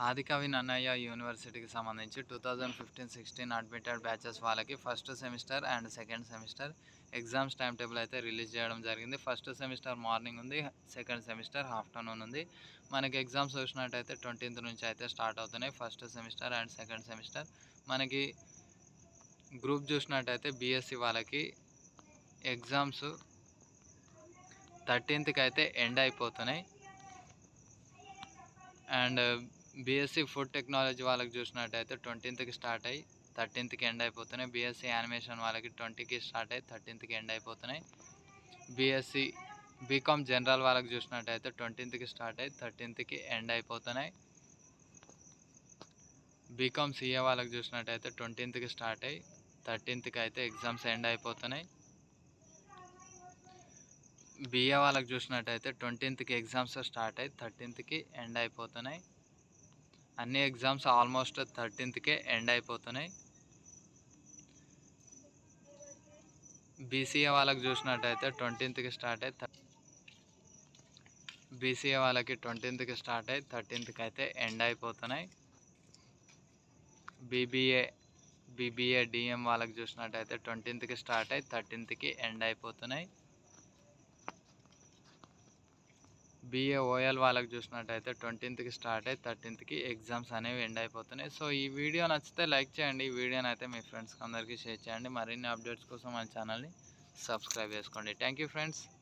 ఆదికవి నన్నయ్య యూనివర్సిటీకి సంబంధించి two thousand fifteen sixteen admitted batches వాళ్ళకి first semester and second semester exams time table అయితే release చేయడం జరిగింది ఫస్ట్ సెమిస్టర్ మార్నింగ్ ఉంది సెకండ్ సెమిస్టర్ ఆఫ్టర్నూన్ ఉంది మనకి ఎగ్జామ్స్ చూసినట్టయితే ట్వంటీన్త్ నుంచి అయితే స్టార్ట్ అవుతున్నాయి first semester and second semester మనకి గ్రూప్ చూసినట్టయితే బీఎస్సీ వాళ్ళకి ఎగ్జామ్స్ థర్టీన్త్కి అయితే ఎండ్ అయిపోతున్నాయి అండ్ బీఎస్సీ ఫుడ్ టెక్నాలజీ వాళ్ళకి చూసినట్టయితే ట్వంటీన్త్కి స్టార్ట్ అయ్యి థర్టీన్త్కి ఎండ్ అయిపోతున్నాయి బీఎస్సీ యానిమేషన్ వాళ్ళకి ట్వంటీకి స్టార్ట్ అయ్యి థర్టీన్త్కి ఎండ్ అయిపోతున్నాయి బీఎస్సీ బీకామ్ జనరల్ వాళ్ళకి చూసినట్టయితే ట్వంటీన్త్కి స్టార్ట్ అయ్యి థర్టీన్త్కి ఎండ్ అయిపోతున్నాయి బీకామ్ సీఏ వాళ్ళకి చూసినట్టయితే ట్వంటీన్త్కి స్టార్ట్ అయ్యి థర్టీన్త్కి అయితే ఎగ్జామ్స్ ఎండ్ అయిపోతున్నాయి బిఏ వాళ్ళకి చూసినట్టయితే ట్వంటీన్త్కి ఎగ్జామ్స్ స్టార్ట్ అయ్యి థర్టీన్త్కి ఎండ్ అయిపోతున్నాయి అన్ని ఎగ్జామ్స్ ఆల్మోస్ట్ థర్టీన్త్కే ఎండ్ అయిపోతున్నాయి బీసీఏ వాళ్ళకి చూసినట్టయితే ట్వంటీన్త్కి స్టార్ట్ అయ్యి బీసీఏ వాళ్ళకి ట్వంటీన్త్కి స్టార్ట్ అయ్యి థర్టీన్త్కి అయితే ఎండ్ అయిపోతున్నాయి బీబీఏ బీబీఏ డిఎం వాళ్ళకి చూసినట్టయితే ట్వంటీన్త్కి స్టార్ట్ అయ్యి థర్టీన్త్కి ఎండ్ అయిపోతున్నాయి బీఏ ఓఎల్ వాళ్ళకి చూసినట్టయితే ట్వంటీన్త్కి స్టార్ట్ అయ్యి థర్టీన్త్కి ఎగ్జామ్స్ అనేవి ఎండ్ అయిపోతున్నాయి సో ఈ వీడియో నచ్చితే లైక్ చేయండి ఈ వీడియోని అయితే మీ ఫ్రెండ్స్కి అందరికీ షేర్ చేయండి మరిన్ని అప్డేట్స్ కోసం మన ఛానల్ని సబ్స్క్రైబ్ చేసుకోండి థ్యాంక్ యూ ఫ్రెండ్స్